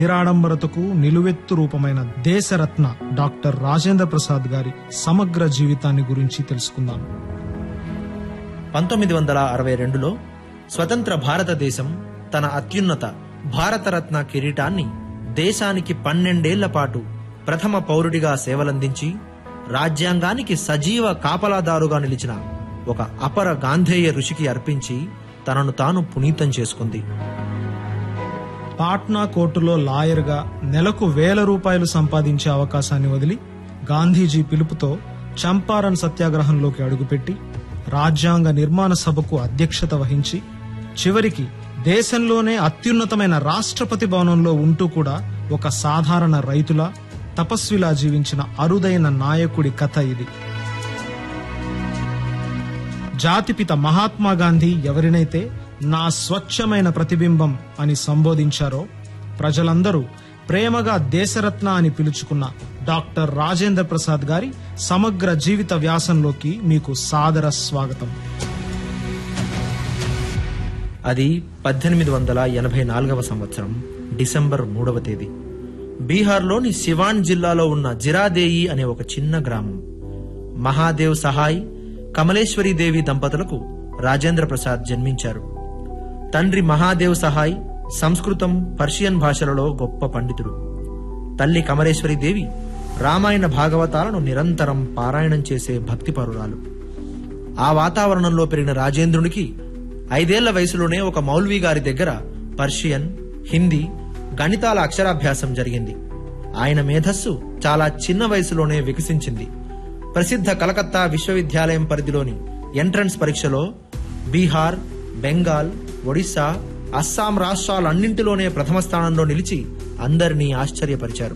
నిరాడంబరతకు నిలువెత్తు రూపమైన దేశరత్న డాక్టర్ రాజేంద్ర ప్రసాద్ గారి సమగ్ర జీవితాన్ని గురించి తెలుసుకుందాం పంతొమ్మిది వందల అరవై రెండులో స్వతంత్ర భారతదేశం తన అత్యున్నత భారతరత్న కిరీటాన్ని దేశానికి పన్నెండేళ్ల పాటు ప్రథమ పౌరుడిగా సేవలందించి రాజ్యాంగానికి సజీవ కాపలాదారుగా నిలిచిన ఒక అపర గాంధేయ ఋషికి అర్పించి తనను తాను పునీతం చేసుకుంది పాట్నా కోర్టులో లాయర్గా నెలకు వేల రూపాయలు సంపాదించే అవకాశాన్ని వదిలి గాంధీజీ పిలుపుతో చంపారన్ సత్యాగ్రహంలోకి అడుగుపెట్టి రాజ్యాంగ నిర్మాణ సభకు అధ్యక్షత వహించి చివరికి దేశంలోనే అత్యున్నతమైన రాష్ట్రపతి భవనంలో ఉంటూ కూడా ఒక సాధారణ రైతులా తపస్విలా జీవించిన అరుదైన నాయకుడి కథ ఇది జాతిపిత మహాత్మా గాంధీ ఎవరినైతే నా స్వచ్ఛమైన ప్రతిబింబం అని సంబోధించారో ప్రజలందరూ ప్రేమగా దేశరత్న అని పిలుచుకున్న డాక్టర్ రాజేంద్ర ప్రసాద్ గారి సమగ్ర జీవిత వ్యాసంలోకి మీకు సాదర స్వాగతం అది పద్దెనిమిది వందల ఎనభై నాలుగవ సంవత్సరం డిసెంబర్ మూడవ తేదీ బీహార్లోని సివాన్ జిల్లాలో ఉన్న జిరాదేయి అనే ఒక చిన్న గ్రామం మహాదేవ్ సహాయ్ కమలేశ్వరి దేవి దంపతులకు రాజేంద్ర ప్రసాద్ జన్మించారు తండ్రి మహాదేవ్ సహాయ్ సంస్కృతం పర్షియన్ భాషలలో గొప్ప పండితుడు తల్లి కమలేశ్వరి దేవి రామాయణ భాగవతాలను నిరంతరం పారాయణం చేసే భక్తిపరురాలు ఆ వాతావరణంలో పెరిగిన రాజేంద్రునికి ఐదేళ్ల వయసులోనే ఒక మౌల్వీ గారి దగ్గర పర్షియన్ హిందీ గణితాల అక్షరాభ్యాసం జరిగింది ఆయన మేధస్సు చాలా చిన్న వయసులోనే వికసించింది ప్రసిద్ధ కలకత్తా విశ్వవిద్యాలయం పరిధిలోని ఎంట్రన్స్ పరీక్షలో బీహార్ బెంగాల్ ఒడిశా అస్సాం రాష్ట్రాలన్నింటిలోనే ప్రథమ స్థానంలో నిలిచి అందరినీ ఆశ్చర్యపరిచారు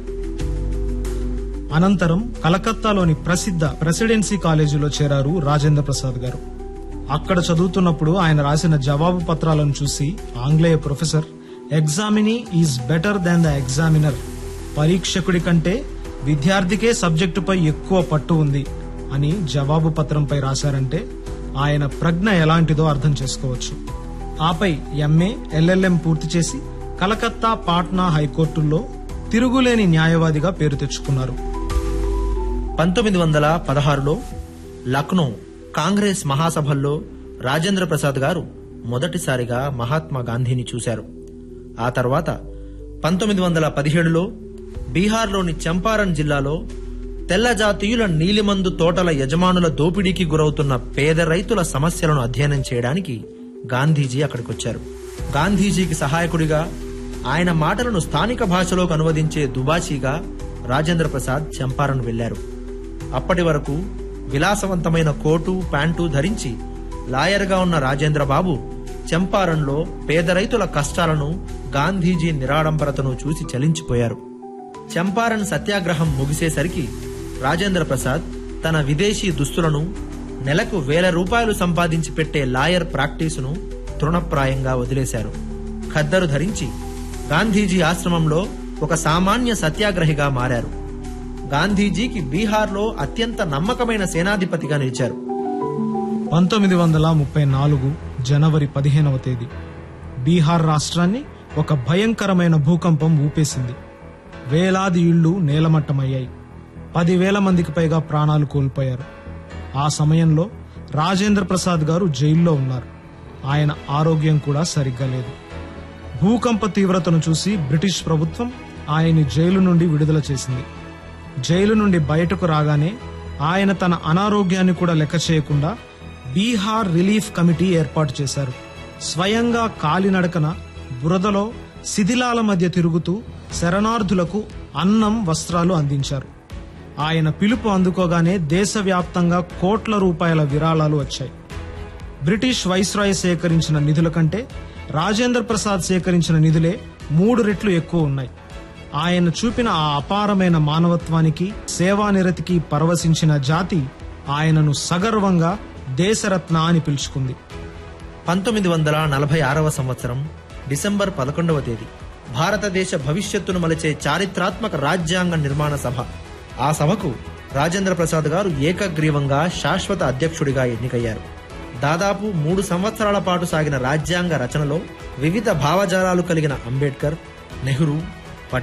అనంతరం కలకత్తాలోని ప్రసిద్ధ ప్రెసిడెన్సీ కాలేజీలో చేరారు రాజేంద్ర ప్రసాద్ గారు అక్కడ చదువుతున్నప్పుడు ఆయన రాసిన జవాబు పత్రాలను చూసి ఆంగ్లేయ professor examinee is better than the examiner పరీక్షకుడి కంటే విద్యార్థికే సబ్జెక్టుపై ఎక్కువ పట్టు ఉంది అని జవాబు పత్రంపై రాశారంటే ఆయన ప్రజ్ఞ ఎలాంటిదో అర్థం చేసుకోవచ్చు ఆపై ఎంఏ ఎల్ఎల్ఎం పూర్తి చేసి కలకత్తా పాట్నా హైకోర్టుల్లో తిరుగులేని న్యాయవాదిగా పేరు తెచ్చుకున్నారు పంతొమ్మిది వందల పదహారులో లక్నో కాంగ్రెస్ మహాసభల్లో రాజేంద్ర ప్రసాద్ గారు మొదటిసారిగా మహాత్మా గాంధీని చూశారు ఆ తర్వాత పంతొమ్మిది వందల పదిహేడులో బీహార్లోని చంపారన్ జిల్లాలో తెల్ల జాతీయుల నీలిమందు తోటల యజమానుల దోపిడీకి గురవుతున్న పేద రైతుల సమస్యలను అధ్యయనం చేయడానికి గాంధీజీ అక్కడికొచ్చారు గాంధీజీకి సహాయకుడిగా ఆయన మాటలను స్థానిక భాషలోకి అనువదించే దుబాషీగా రాజేంద్ర ప్రసాద్ చంపారన్ వెళ్లారు అప్పటి వరకు విలాసవంతమైన కోటు ప్యాంటు ధరించి లాయర్గా ఉన్న రాజేంద్ర బాబు చంపారన్లో పేద రైతుల కష్టాలను గాంధీజీ నిరాడంబరతను చూసి చలించిపోయారు చంపారన్ సత్యాగ్రహం ముగిసేసరికి రాజేంద్ర ప్రసాద్ తన విదేశీ దుస్తులను నెలకు వేల రూపాయలు సంపాదించి పెట్టే లాయర్ ప్రాక్టీసును తృణప్రాయంగా వదిలేశారు ఖద్దరు ధరించి గాంధీజీ ఆశ్రమంలో ఒక సామాన్య సత్యాగ్రహిగా మారారు గాంధీజీకి బీహార్లో అత్యంత నమ్మకమైన సేనాధిపతిగా నిలిచారు పంతొమ్మిది వందల ముప్పై నాలుగు జనవరి పదిహేనవ తేదీ బీహార్ రాష్ట్రాన్ని ఒక భయంకరమైన భూకంపం ఊపేసింది వేలాది ఇళ్లు నేలమట్టమయ్యాయి పదివేల మందికి పైగా ప్రాణాలు కోల్పోయారు ఆ సమయంలో రాజేంద్ర ప్రసాద్ గారు జైల్లో ఉన్నారు ఆయన ఆరోగ్యం కూడా సరిగ్గా లేదు భూకంప తీవ్రతను చూసి బ్రిటిష్ ప్రభుత్వం ఆయన్ని జైలు నుండి విడుదల చేసింది జైలు నుండి బయటకు రాగానే ఆయన తన అనారోగ్యాన్ని కూడా లెక్క చేయకుండా బీహార్ రిలీఫ్ కమిటీ ఏర్పాటు చేశారు స్వయంగా కాలినడకన బురదలో శిథిలాల మధ్య తిరుగుతూ శరణార్థులకు అన్నం వస్త్రాలు అందించారు ఆయన పిలుపు అందుకోగానే దేశవ్యాప్తంగా కోట్ల రూపాయల విరాళాలు వచ్చాయి బ్రిటిష్ వైస్రాయ్ సేకరించిన నిధుల కంటే రాజేంద్ర ప్రసాద్ సేకరించిన నిధులే మూడు రెట్లు ఎక్కువ ఉన్నాయి ఆయన చూపిన ఆ అపారమైన మానవత్వానికి సేవానిరతికి పరవశించిన జాతి ఆయనను సగర్వంగా దేశరత్న అని పిలుచుకుంది పంతొమ్మిది వందల నలభై ఆరవ సంవత్సరం డిసెంబర్ పదకొండవ తేదీ భారతదేశ భవిష్యత్తును మలిచే చారిత్రాత్మక రాజ్యాంగ నిర్మాణ సభ ఆ సభకు రాజేంద్ర ప్రసాద్ గారు ఏకగ్రీవంగా శాశ్వత అధ్యక్షుడిగా ఎన్నికయ్యారు దాదాపు మూడు సంవత్సరాల పాటు సాగిన రాజ్యాంగ రచనలో వివిధ భావజాలాలు కలిగిన అంబేద్కర్ నెహ్రూ